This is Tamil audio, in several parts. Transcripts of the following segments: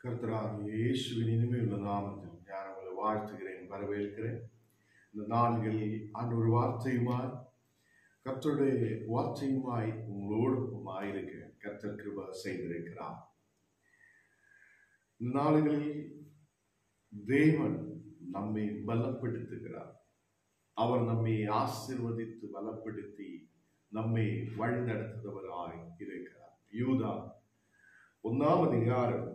கர்த்தராகிய இயேசுவின் இனிமையுள்ள நாமத்தில் நான் உங்களை வாழ்த்துகிறேன் வரவேற்கிறேன் இந்த நாள்களில் ஆண்டவர் வார்த்தையுமாய் கர்த்தருடைய வார்த்தையுமாய் உங்களோடு ஆயிருக்க கர்த்தர் கிருப செய்திருக்கிறார் இந்த நாள்களில் தேவன் நம்மை பலப்படுத்துகிறார் அவர் நம்மை ஆசிர்வதித்து பலப்படுத்தி நம்மை வழிநடத்துகிறவராய் இருக்கிறார் யூதா ഒന്നാം അധികാരം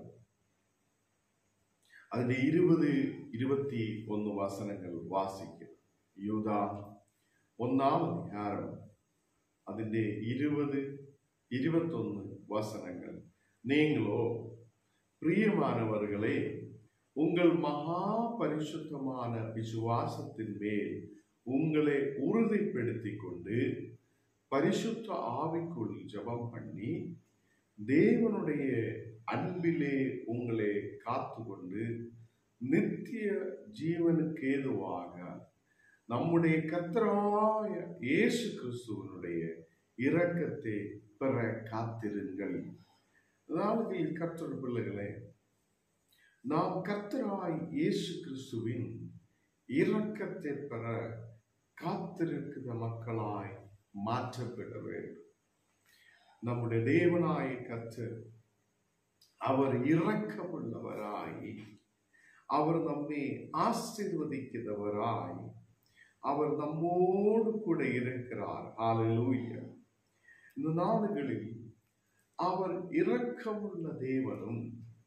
അതിന്റെ ഇരുപത് ഇരുപത്തി ഒന്ന് വസനങ്ങൾ വാസിക്കും യൂത ഒന്നാം അധികാരം അതിന്റെ ഇരുപത് ഇരുപത്തൊന്ന് வசனங்கள் நீங்களோ பிரியமானவர்களே உங்கள் மகா பரிசுத்தமான விசுவாசத்தின் மேல் உங்களை உறுதிப்படுத்திக் கொண்டு பரிசுத்த ஆவிக்குள் ஜெபம் பண்ணி தேவனுடைய அன்பிலே உங்களை காத்துக்கொண்டு நித்திய ஜீவனுக்கு ஏதுவாக நம்முடைய கத்தராய இயேசு கிறிஸ்துவனுடைய இரக்கத்தை பெற காத்திருங்கள் அதாவது கர்த்தர் பிள்ளைகளே நாம் கர்த்தராய் இயேசு கிறிஸ்துவின் இரக்கத்தை பெற காத்திருக்கிற மக்களாய் மாற்றப்பட வேண்டும் நம்முடைய தேவனாய கர்த்தர் அவர் இரக்கமுள்ளவராய் அவர் நம்மை ஆசீர்வதிக்கிறவராய் அவர் நம்மோடு கூட இருக்கிறார் ஹalleluya இந்த நாடுகளில் அவர் இரக்கமுள்ள தேவனும்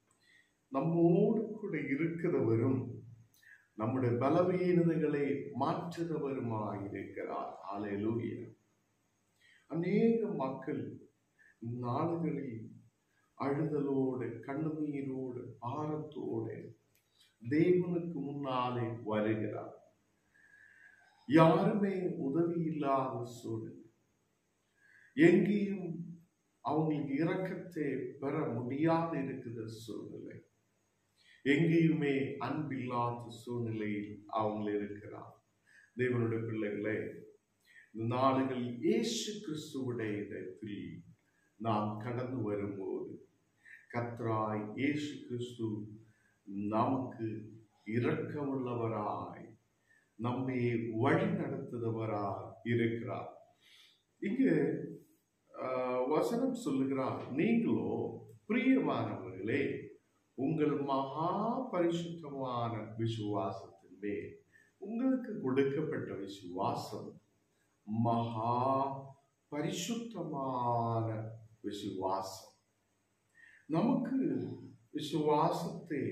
நம்மோடு கூட இருக்கிறவரும் நம்முடைய பலவீனதைகளை மாற்றுகிறவருமாய் இருக்கிறார் ஹalleluya அநேக மக்கள் நாடுகளில் அழுதலோடு கண்ணீரோடு பாரத்தோடு தேவனுக்கு முன்னாலே வருகிறார் யாருமே உதவி இல்லாத சூழல் எங்கேயும் அவங்களுக்கு இரக்கத்தை பெற முடியாது இருக்கிற சூழ்நிலை எங்கேயுமே அன்பில்லாத சூழ்நிலையில் அவங்க இருக்கிறார் தேவனுடைய பிள்ளைகளே இந்த நாடுகள் இயேசு கிறிஸ்துவுடைய இடத்தில் நாம் கடந்து வரும்போது கத்ராய் இயேசு கிறிஸ்து நமக்கு இரக்கமுள்ளவராய் நம்மை வழி நடத்துதவராய் இருக்கிறார் இங்கு ஆஹ், வசனம் சொல்லுகிறார் நீங்களோ பிரியமானவர்களே உங்கள் மகா பரிசுத்தமான விசுவாசத்தின் மேல் உங்களுக்கு கொடுக்கப்பட்ட விசுவாசம் மகா பரிசுத்தமான விசுவாசம் நமக்கு விசுவாசத்தை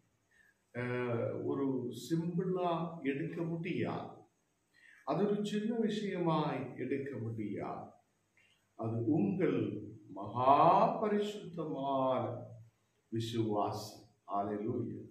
அஹ், ஒரு சிம்பிளா எடுக்க முடியாது அது ஒரு சின்ன விஷயமாய் எடுக்க முடியாது அது உங்கள் மகா பரிசுத்தமான விசுவாசம் ஹalleluya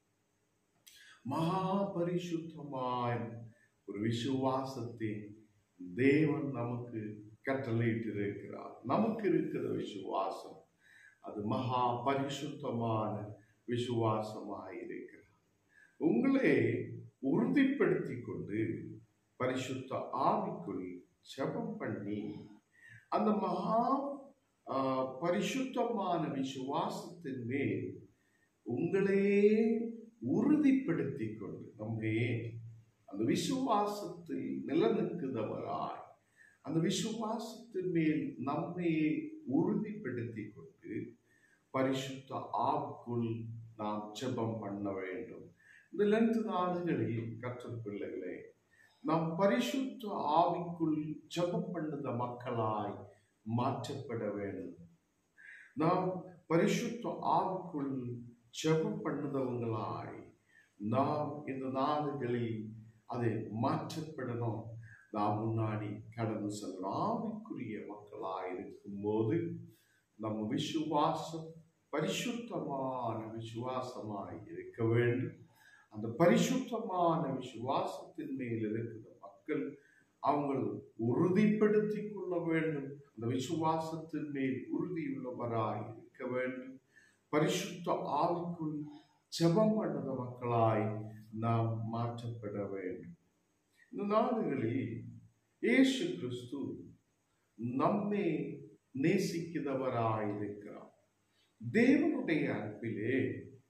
மகா பரிசுத்தமான ஒரு விசுவாசத்தை தேவன் நமக்கு கட்டளையிட்டிருக்கிறார் நமக்கு இருக்கிற விசுவாசம் அது மகா பரிசுத்தமான விசுவாசமாய் இருக்கிறார் உங்களை உறுதிப்படுத்திக் கொண்டு பரிசுத்த ஆவிக்குள் ஜெபம் பண்ணி அந்த மகா ஆ, பரிசுத்தமான விசுவாசத்தின் மேல் உங்களே உறுதிப்படுத்திக் கொண்டு நம்மே அந்த விசுவாசத்தில் நிலநிற்கிறவராய் அந்த விசுவாசத்தின் மேல் நம்மையே உறுதிப்படுத்திக் கொண்டு பரிசுத்த ஆவுக்குள் நாம் ஜெபம் பண்ண வேண்டும் இந்த லென்த் நாடுகளில் கற்ற பிள்ளைகளே நாம் பரிசுத்த ஆவிக்குள் ஜெபம் பண்ணுத மக்களாய் மாற்றப்பட வேண்டும் நாம் பரிசுத்த ஆவிக்குள் ஜெபம் பண்ணுதவங்களாய் நாம் இந்த நாடுகளில் அதை மாற்றப்படணும் நாம் முன்னாடி கடந்து செல்லணும் ஆவிக்குரிய மக்களாய் இருக்கும்போது நம்ம விசுவாசம் பரிசுத்தமான விசுவாசமாய் இருக்க வேண்டும் அந்த பரிசுத்தமான விசுவாசத்தின் மேல் இருக்கிற மக்கள் அவங்கள் உறுதிப்படுத்திக் கொள்ள வேண்டும் அந்த விசுவாசத்தின் மேல் உறுதியுள்ளவராய் இருக்க வேண்டும் பரிசுத்த ஆவிக்குள் ஜெபம் பண்ணுத மக்களாய் நாம் மாற்றப்பட வேண்டும் இந்த நாடுகளில் இயேசு கிறிஸ்து நம்மை நேசிக்கிறவராயிருக்கிறார் தேவனுடைய அன்பிலே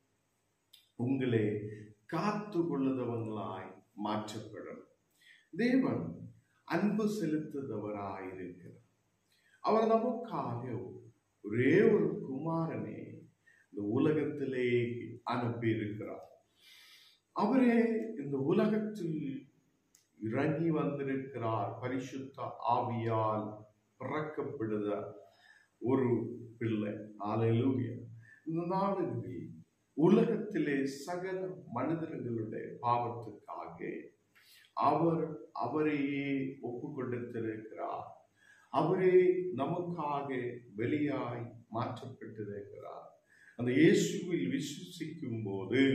உங்களை காத்து கொள்ளுதவங்களாய் மாற்றப்படும் தேவன் அன்பு செலுத்துதவராயிருக்கிறார் அவர் நமக்காக ஒரே ஒரு குமாரனை இந்த உலகத்திலே அனுப்பியிருக்கிறார் அவரே இந்த உலகத்தில் இறங்கி வந்திருக்கிறார் பரிசுத்த ஆவியால் பிறக்கப்படுத ஒரு பிள்ளை ஆலையிலூயா இந்த நாடுகளில் உலகத்திலே சகல மனிதர்களுடைய பாவத்துக்காக அவர் அவரையே ஒப்பு கொடுத்திருக்கிறார் அவரே நமக்காக வெளியாய் மாற்றப்பட்டிருக்கிறார் அந்த இயேசுவில் விசுவசிக்கும் போது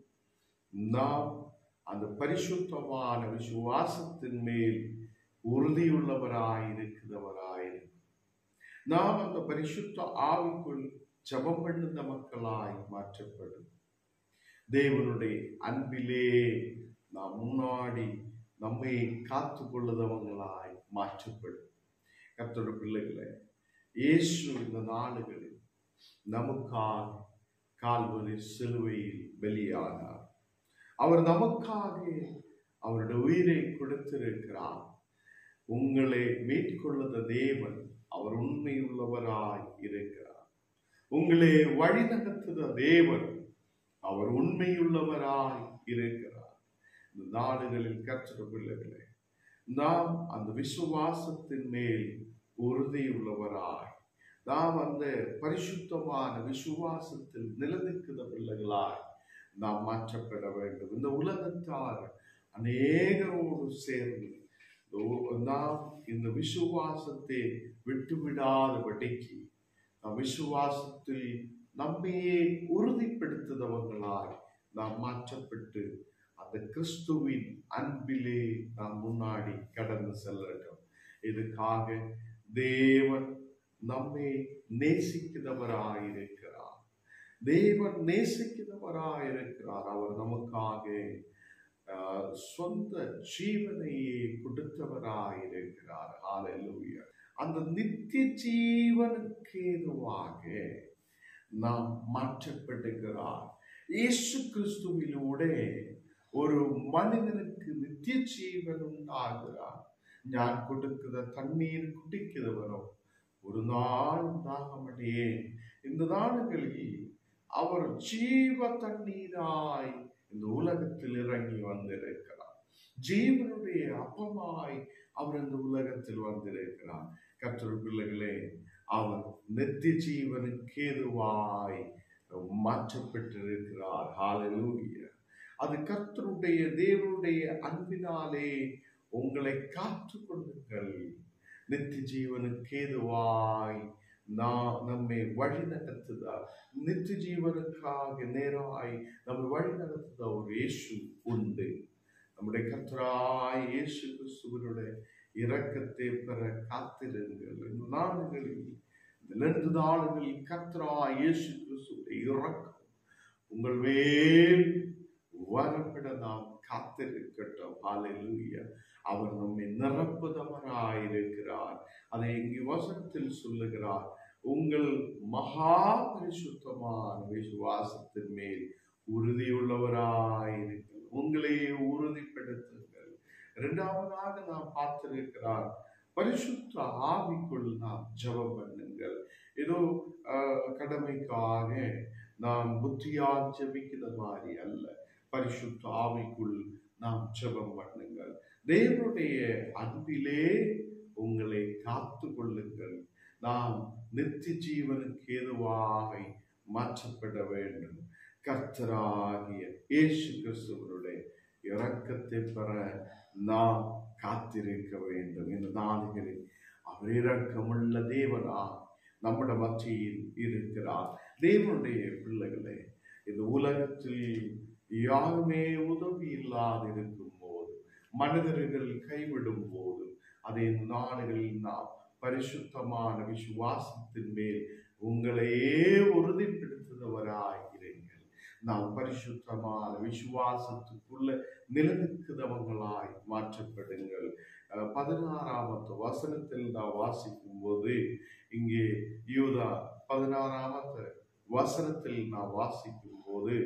நாம் அந்த பரிசுத்தமான விசுவாசத்தின் மேல் உறுதியுள்ளவராய் இருக்கிறவராய் நாம் அந்த பரிசுத்த ஆவிக்குள் ஜபம் பண்ணுந்த மக்களாய் மாற்றப்படும் தேவனுடைய அன்பிலே நாம் முன்னாடி நம்மை காத்து கொள்ளுதவங்களாய் மாற்றப்படும் கர்த்தோட பிள்ளைகளை இயேசு இந்த நாடுகளில் நமக்காக கால்வரி சிலுவையில் வெளியானார் அவர் நமக்காக அவருடைய உயிரை கொடுத்திருக்கிறார் உங்களை மீட்கொள்ளுத தேவன் அவர் உண்மையுள்ளவராய் இருக்கிறார் உங்களை வழி நடத்துத தேவன் அவர் உண்மையுள்ளவராய் இருக்கிறார் இந்த நாடுகளில் கற்ற பிள்ளைகளே நாம் அந்த விசுவாசத்தின் மேல் உறுதியுள்ளவராய் நாம் அந்த பரிசுத்தமான விசுவாசத்தில் நிலநிற்கிற பிள்ளைகளாய் நாம் மாற்றப்பட வேண்டும் இந்த உலகத்தார் அநேகரோடு சேர்ந்து இந்த உ- நாம் இந்த விசுவாசத்தை விட்டுவிடாதபடிக்கு நாம் விசுவாசத்தில் நம்மையே உறுதிப்படுத்துதவங்களாய் நாம் மாற்றப்பட்டு அந்த கிறிஸ்துவின் அன்பிலே நாம் முன்னாடி கடந்து செல்லட்டும் இதுக்காக தேவன் நம்மை நேசிக்கிறவராயிருக்கிறார் தேவன் நேசிக்கிறவராயிருக்கிறார் அவர் நமக்காக ஆஹ், சொந்த ஜீவனையே கொடுத்தவராயிருக்கிறார் ஹalleluya அந்த நித்திய ஜீவனுக்கு ஏதுவாக நாம் மாற்றப்படுகிறார் இயேசு கிறிஸ்துவிலூടെ ஒரு மனிதனுக்கு நித்திய ஜீவன் உண்டாகிறார் ഞാൻ കൊടുക്കുന്ന തണ്ണീർ കുടിക്കുന്നവനോ ഒരു നാൾ ദാഹമടേ இந்த நாடுகளில் அவர் ஜீவ தண்ணீராய் இந்த உலகத்தில் இறங்கி வந்திருக்கிறார் ஜீவனுடைய அப்பமாய் அவர் இந்த உலகத்தில் வந்திருக்கிறார் கர்த்தர் பிள்ளைகளே அவர் நித்திய ஜீவனுக்கு ஏதுவாய் மாற்றப்பட்டிருக்கிறார் ஹalleluya அது கர்த்தருடைய தேவனுடைய அன்பினாலே உங்களை காத்து கொள்ளுங்கள் நித்திய ஜீவனுக்கு ஏதுவாய் நான் நம்மை வழி நடத்துதார் நித்திய ஜீவனுக்காக நேராய் நம்மை வழி நடத்துத ஒரு இயேசு உண்டு நம்முடைய கர்த்தராய் இயேசு கிறிஸ்துவனுடைய இரக்கத்தை பெற காத்திருங்கள் இந்த நாடுகளில் இந்த ரெண்டு நாடுகளில் கர்த்தராய் இயேசு கிறிஸ்துடைய இரக்கம் உங்கள் மேல் வரப்பட நாம் காத்திருக்கட்டும் ஹalleluya அவர் நம்மை நிரப்புதவராயிருக்கிறார் அதை இங்கு வசனத்தில் சொல்லுகிறார் உங்கள் மகா பரிசுத்தமான விசுவாசத்தின் மேல் உறுதியுள்ளவராயிருங்கள் உங்களையே உறுதிப்படுத்துங்கள் இரண்டாவதாக நாம் பார்த்திருக்கிறார் பரிசுத்த ஆவிக்குள் நாம் ஜெபம் பண்ணுங்கள் ஏதோ ஆஹ், கடமைக்காக நாம் புத்தியால் ஜெபிக்கிற மாதிரி அல்ல பரிசுத்த ஆவிக்குள் நாம் ஜெபம் பண்ணுங்கள் தேவனுடைய அன்பிலே உங்களை காத்து கொள்ளுங்கள் நாம் நித்திய ஜீவனுக்கு ஏதுவாக மாற்றப்பட வேண்டும் கர்த்தராகிய இயேசு கிறிஸ்துவனுடைய இரக்கத்தை பெற நாம் காத்திருக்க வேண்டும் இந்த நாடுகளில் அவர் இரக்கமுள்ள தேவனா நம்முடைய மத்தியில் இருக்கிறார் தேவனுடைய பிள்ளைகளே இந்த உலகத்தில் யாருமே உதவி இல்லாதிருக்கும் போது மனிதர்கள் கைவிடும் போது அதை நாடுகளில் நாம் பரிசுத்தமான விசுவாசத்தின் மேல் உங்களையே உறுதிப்படுத்துதவராயிருங்கள் நாம் பரிசுத்தமான விசுவாசத்துக்குள்ள நிலநிற்கிறவங்களாய் மாற்றப்படுங்கள் அஹ், பதினாறாமத்து வசனத்தில் நான் வாசிக்கும் போது இங்கே யூதா பதினாறாமத்து வசனத்தில் நான் வாசிக்கும் போது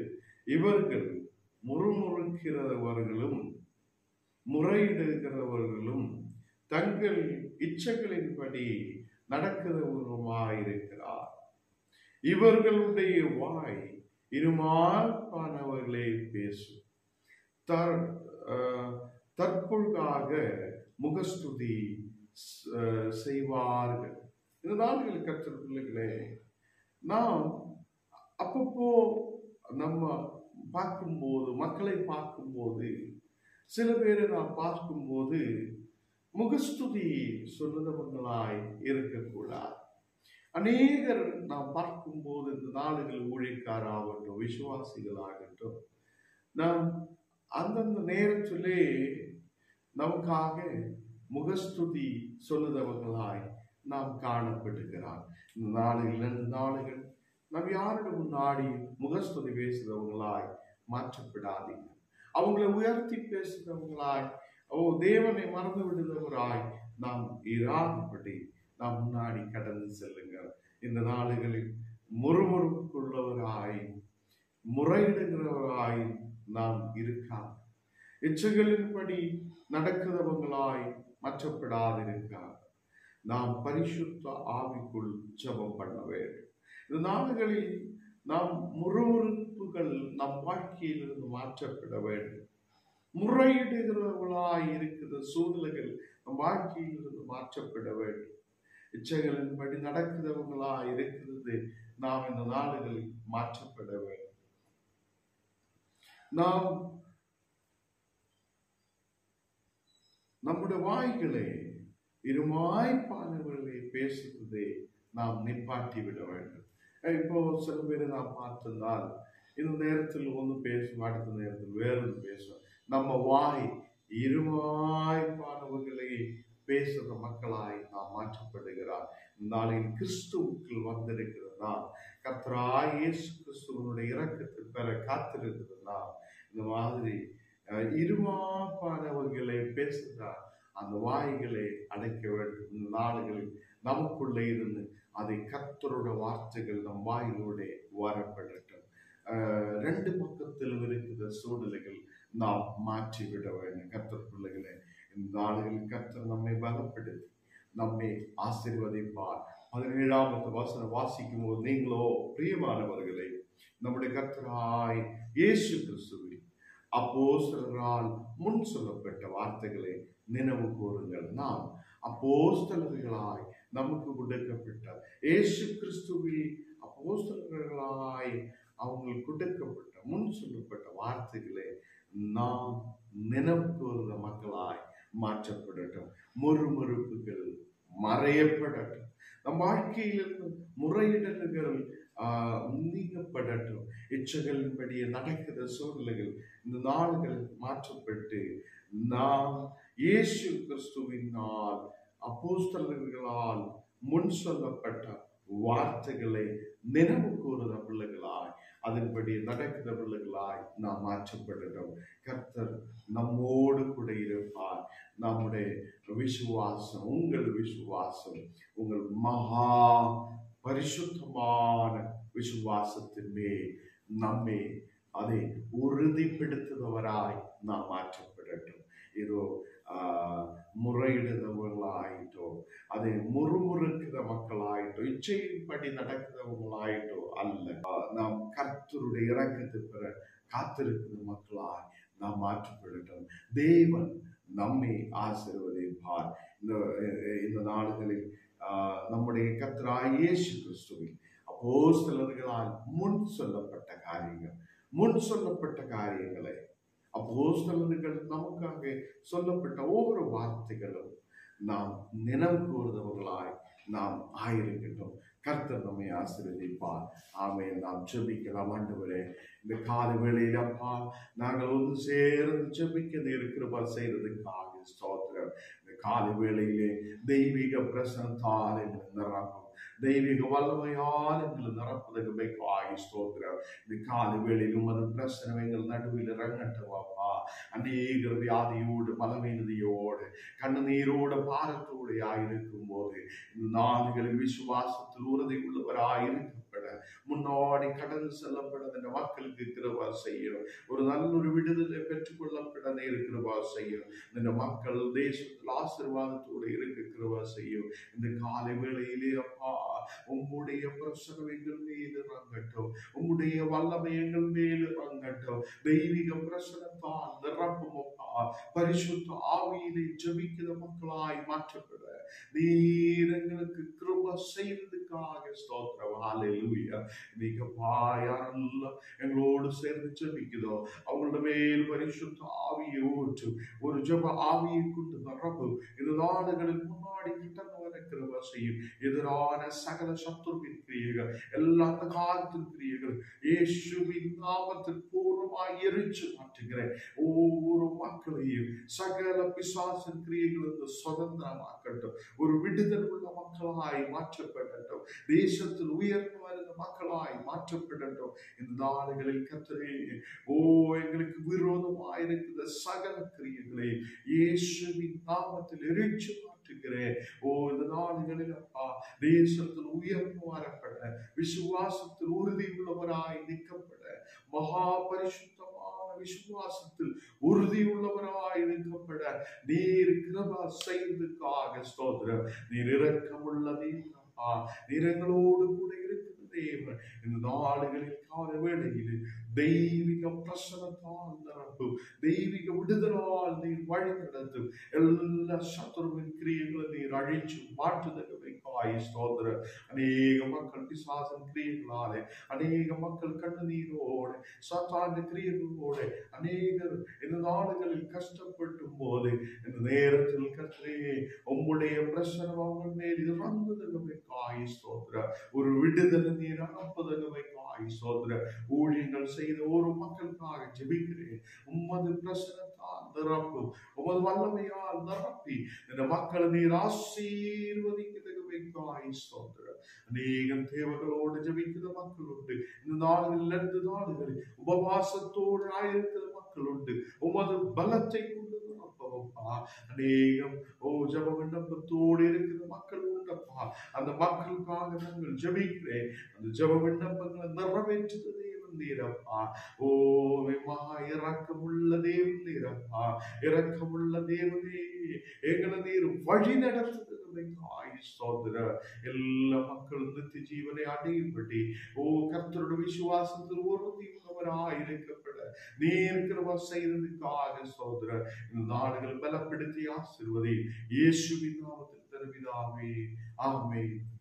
இவர்கள் முறுமுறுக்கிறவர்களும் முறையிடுகிறவர்களும் தங்கள் இச்சைகளின்படி நடக்கிறவருமாயிருக்கிறார் இவர்களுடைய வாய் இருமாப்பானவர்களே பேசும் தற் அஹ், தற்பொழுதாக முகஸ்துதி ஸ்- அஹ், செய்வார்கள் இந்த நாள்கள் கற்ற பிள்ளைகளே நாம் அப்பப்போ நம்ம பார்க்கும்போது மக்களை பார்க்கும்போது சில பேரை நாம் பார்க்கும்போது முகஸ்துதி சொல்லுதவங்களாய் இருக்கக்கூடாது அநேகர் நாம் பார்க்கும்போது இந்த நாடுகள் ஊழியக்காராகட்டும் விசுவாசிகளாகட்டும் நாம் அந்தந்த நேரத்திலே நமக்காக முகஸ்துதி சொல்லுதவர்களாய் நாம் காணப்படுகிறார் இந்த நாடுகள் இரண்டு நாடுகள் நாம் யாரிடம் முன்னாடி முகஸ்துதி பேசுகிறவங்களாய் மாற்றப்படாதீங்க அவங்களை உயர்த்தி பேசுகிறவங்களாய் ஓ தேவனை மறந்து விடுகிறவராய் நாம் இராதபடி நாம் முன்னாடி கடந்து செல்லுங்க இந்த நாடுகளில் முறுமுறுப்புள்ளவராய் முறையிடுகிறவராய் நாம் இருக்காம் இச்சைகளின்படி நடக்கிறவங்களாய் மற்றப்படாதிருக்கார் நாம் பரிசுத்த ஆவிக்குள் ஜெபம் பண்ண வேண்டும் இந்த நாடுகளில் நாம் முறுமுறுப்புகள் நம் வாழ்க்கையிலிருந்து மாற்றப்பட வேண்டும் முறையிடுகிறவர்களாய் இருக்கிற சூழ்நிலைகள் நம் வாழ்க்கையிலிருந்து மாற்றப்பட வேண்டும் இச்சைகளின்படி நடக்கிறவர்களாய் இருக்கிறது நாம் இந்த நாடுகளில் மாற்றப்பட வேண்டும் நாம் நம்முடைய வாய்களை இருமாய்ப்பானவர்களை பேசுவதை நாம் நிப்பாட்டி விட வேண்டும் அஹ் இப்போ சில பேரை நாம் பார்த்திருந்தால் இந்த நேரத்தில் ஒன்று பேசும் அடுத்த நேரத்தில் வேறொன்று பேசும் நம்ம வாய் இருமாய்ப்பானவர்களை பேசுகிற மக்களாய் நாம் மாற்றப்படுகிறார் இந்த நாளில் கிறிஸ்துவுக்குள் வந்திருக்கிறதா கர்த்தராய் இயேசு கிறிஸ்துவனுடைய இரக்கத்தை பெற காத்திருக்கிறதா இந்த மாதிரி அஹ், இருமாப்பானவர்களை பேசுகிறார் அந்த வாய்களை அடைக்க வேண்டும் இந்த நாடுகளில் நமக்குள்ளே இருந்து அதை கர்த்தரோட வார்த்தைகள் நம் வாயிலோட வரப்படட்டும் அஹ், ரெண்டு பக்கத்திலும் இருக்கிற சூழ்நிலைகள் நாம் மாற்றி விட வேண்டும் கர்த்தர் பிள்ளைகளே இந்த நாடுகளில் கர்த்தர் நம்மை பலப்படுத்தி நம்மை ஆசீர்வதிப்பார் பதினேழாவது வசனம் வாசிக்கும் போது நீங்களோ பிரியமானவர்களே நம்முடைய கர்த்தராய் இயேசு கிறிஸ்துவில் அப்போஸ்தலரால் முன் சொல்லப்பட்ட வார்த்தைகளை நினைவு கூறுங்கள் நாம் அப்போஸ்தலர்களாய் நமக்கு கொடுக்கப்பட்ட இயேசு கிறிஸ்துவில் அப்போஸ்தலர்களாய் அவங்களுக்கு கொடுக்கப்பட்ட முன் சொல்லப்பட்ட வார்த்தைகளை நாம் நினைவு கூறுகிற மக்களாய் மாற்றப்படட்டும் முறுமுறுப்புகள் மறையப்படட்டும் நம் வாழ்க்கையிலிருந்து முறையிடல்கள் ஆஹ், நீங்கப்படட்டும் இச்சைகளின்படி நடக்கிற சூழ்நிலைகள் இந்த நாடுகள் மாற்றப்பட்டு நாம் இயேசு கிறிஸ்துவினால் அப்போஸ்தலர்களால் முன் சொல்லப்பட்ட வார்த்தைகளை நினைவு கூறுகிற பிள்ளைகளாய் அதன்படி நடக்கிற பிள்ளைகளாய் நாம் மாற்றப்படட்டும் கர்த்தர் நம்மோடு கூட இருப்பார் நம்முடைய விசுவாசம் உங்கள் விசுவாசம் உங்கள் மகா பரிசுத்தமான விசுவாசத்தின் மேல் நம்மை அதை உறுதிப்படுத்துபவராய் நாம் மாற்றப்படட்டும் இதோ ஆஹ், முறையிடுறவர்களாயிட்டோ அதை முறுமுறுக்கிற மக்களாயிட்டோ இச்சையின்படி நடக்கிறவங்களாயிட்டோ அல்ல ஆஹ், நாம் கர்த்தருடைய இறக்கத்தை பெற காத்திருக்கிற மக்களாய் நாம் மாற்றப்படட்டும் தேவன் நம்மை ஆசீர்வதிப்பார் இந்த இந்த நாடுகளில் ஆஹ், நம்முடைய கர்த்தராய் இயேசு கிறிஸ்துவில் அப்போஸ்தலர்களால் முன் சொல்லப்பட்ட காரியங்கள் முன் சொல்லப்பட்ட காரியங்களை அப்போஸ்தலர்கள் நமக்காக சொல்லப்பட்ட ஒவ்வொரு வார்த்தைகளும் நாம் நினைவு கூறுதவர்களாய் நாம் ஆயிருக்கட்டும் கர்த்தர் நம்மை ஆசீர்வதிப்பார் ஆமே நாம் ஜெபிக்கலாம் ஆண்டவரே இந்த கால வேளையில் அப்பா நாங்கள் ஒன்று சேர்ந்து ஜெபிக்க இருக்கிற செய்யறதுக்காக ஸ்தோத்திரம் இந்த கால வேளையிலே தெய்வீக பிரசனத்தால் எங்களை நிரப்பும் தெய்வீக வல்லமையால் எங்களை நிரப்புவதற்கு பைக்காகி ஸ்தோத்திரம் இந்த கால வேளையிலும் அது பிரசனம் எங்கள் நடுவில் இறங்கட்டவாப்பா அநேகர் வியாதியோடு பலவீனதையோடு கண்ணீரோடு பாரத்தோடு ஆயிருக்கும் போது இந்த நாடுகளில் விசுவாசத்தில் உறுதி உள்ளவராயிருக்க செல்லப்பட முன்னாடி கடந்து செல்லப்பட இந்த மக்களுக்கு கிருபா செய்யணும் ஒரு நல்ல ஒரு விடுதலை பெற்றுக்கொள்ளப்பட நீர் கிருபா செய்யணும் இந்த மக்கள் தேசத்தில் ஆசீர்வாதத்தோடு இருக்க கிருபா செய்யும் இந்த காலை வேளையிலே அப்பா உம்முடைய பிரசனம் எங்கள் மேல் இறங்கட்டும் உம்முடைய வல்லமை எங்கள் மேல் இறங்கட்டும் தெய்வீக பிரசனத்தால் நிரப்பும் அப்பா பரிசுத்த ஆவியிலே ஜெபிக்கிற மக்களாய் மாற்றப்பட நீர் எங்களுக்கு கிருப செய்ததுக்காக ஸ்தோத்திரம் ஹalleluya நீங்க யாரெல்லாம் எங்களோடு சேர்ந்து ஜெபிக்குதோ அவங்களோட மேல் பரிசுத்த ஆவியை ஊற்று ஒரு ஜெப ஆவியை கொண்டு நிரப்பு இந்த நாடுகளுக்கு முன்னாடி கிட்டங்க வர கிருப செய்யும் எதிரான சகல சத்துருவின் கிரியைகள் எல்லா அந்த காலத்தின் கிரியைகள் இயேசுவின் நாமத்தில் பூர்வமாய் எரிச்சு மாற்றுகிறேன் ஒவ்வொரு மக்களையும் சகல பிசாசின் கிரியைகளிலிருந்து சுதந்திரமாக்கட்டும் ஒரு விடுதல் உள்ள மக்களாய் மாற்றப்படட்டும் தேசத்தில் உயர்ந்து வருகிற மக்களாய் மாற்றப்படட்டும் இந்த நாடுகளில் கத்தரே ஓ எங்களுக்கு விரோதமாய் இருக்கிற சகல கிரியைகளை இயேசுவின் நாமத்தில் எரிச்சு மாற்றுகிறேன் ஓ இந்த நாடுகளில் அப்பா தேசத்தில் உயர்ந்து வரப்பட விசுவாசத்தில் உறுதி உள்ளவராய் நிற்கப்பட மகா பரிசுத்தமான விசுவாசத்தில் உறுதி உள்ளவராய் நிற்கப்பட நீர் கிருபா செய்ததுக்காக ஸ்தோத்திரம் நீர் இரக்கமுள்ள தேவனப்பா நீர் எங்களோடு கூட இருக்கிற தேவன் இந்த நாடுகளில் கால வேளையில் தெய்வீக பிரசனத்தால் நிரப்பும் தெய்வீக விடுதலால் நீர் வழி நடத்தும் எல்லா சத்துருவின் கிரியைகளை நீர் அழிச்சு மாற்றுதகவை காய் ஸ்தோத்திர அநேக மக்கள் பிசாசன் கிரியைகளாலே அநேக மக்கள் கண்ணீரோடு சாத்தாண்ட கிரியைகளோடு அநேகர் இந்த நாடுகளில் கஷ்டப்பட்டும் போது இந்த நேரத்தில் கற்றே உம்முடைய பிரசனம் அவங்க மேல் இறங்குதகவை காய் ஸ்தோத்திர ஒரு விடுதலை நீர் அனுப்புதகவை காய் ஸ்தோத்திர ஊழியங்கள் செய்த ஒரு மக்களுக்காக ஜெபிக்கிறேன் உமது பிரசனத்தால் நிரப்பும் உமது வல்லமையால் நிரப்பி இந்த மக்களை நீர் ஆசீர்வதிக்கிறதுக்கு காய் ஸ்தோத்திர அநேகம் தேவர்களோடு ஜெபிக்கிற மக்கள் உண்டு இந்த நாடுகளில் இருந்து நாடுகளில் உபவாசத்தோடு ஆயிருக்கிற மக்கள் உண்டு உமது பலத்தை கொண்டு நிரப்பவப்பா அநேகம் ஓ ஜப விண்ணப்பத்தோடு இருக்கிற மக்கள் உண்டப்பா அந்த மக்களுக்காக நாங்கள் ஜெபிக்கிறேன் அந்த ஜப விண்ணப்பங்களை நிறைவேற்றுகிற தேவன் நீரப்பா ஓ மகா இறக்கமுள்ள தேவன் நீரப்பா இறக்கமுள்ள தேவனே எங்களை நீர் வழி நடத்துகிறது சோதர எல்லா மக்களும் நித்திய ஜீவனை அடையும்படி ஓ கர்த்தருடைய விசுவாசத்தில் உறுதி உள்ளவராய் இருக்கப்பட நீர் கிருபா செய்ததுக்காக சோதர இந்த நாடுகள் பலப்படுத்தி ஆசிர்வதி இயேசுவின் நாமத்தில் தருவிதாவே ஆமென்